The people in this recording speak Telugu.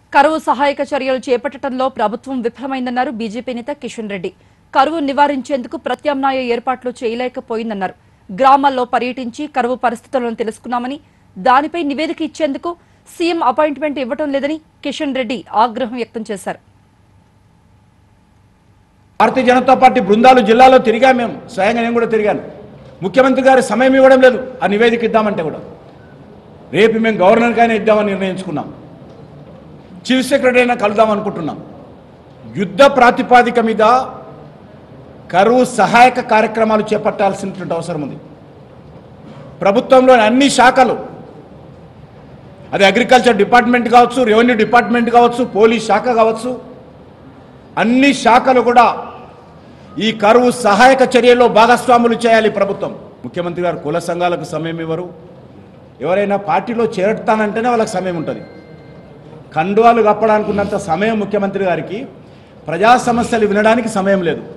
కరువు సహాయక చర్యలు చేపట్టడంలో ప్రభుత్వం విఫలమైందన్నారు బీజేపీ నేత కిషన్ రెడ్డి కరువు నివారించేందుకు ప్రత్యామ్నాయ ఏర్పాట్లు చేయలేకపోయిందన్నారు గ్రామాల్లో పర్యటించి కరువు పరిస్థితులను తెలుసుకున్నామని దానిపై నివేదిక ఇచ్చేందుకు సీఎం అపాయింట్మెంట్ ఇవ్వటం లేదని కిషన్ రెడ్డి ఆగ్రహం వ్యక్తం చేశారు భారతీయ జనతా పార్టీ బృందాలు జిల్లాలో తిరిగా మేము స్వయంగా నేను కూడా తిరిగాను ముఖ్యమంత్రి గారు సమయం ఇవ్వడం లేదు ఆ నివేదిక ఇద్దామంటే కూడా రేపు మేము గవర్నర్కైనా ఇద్దామని నిర్ణయించుకున్నాం చీఫ్ సెక్రటరీ అయినా కలుద్దాం అనుకుంటున్నాం యుద్ధ ప్రాతిపాదిక మీద కరువు సహాయక కార్యక్రమాలు చేపట్టాల్సినటువంటి అవసరం ఉంది ప్రభుత్వంలోని అన్ని శాఖలు అది అగ్రికల్చర్ డిపార్ట్మెంట్ కావచ్చు రెవెన్యూ డిపార్ట్మెంట్ కావచ్చు పోలీస్ శాఖ కావచ్చు అన్ని శాఖలు కూడా ఈ కరువు సహాయక చర్యల్లో భాగస్వాములు చేయాలి ప్రభుత్వం ముఖ్యమంత్రి గారు కుల సంఘాలకు సమయం ఇవ్వరు ఎవరైనా పార్టీలో చేరతానంటేనే వాళ్ళకి సమయం ఉంటుంది కండువాలు కప్పడానుకున్నంత సమయం ముఖ్యమంత్రి గారికి ప్రజా సమస్యలు వినడానికి సమయం లేదు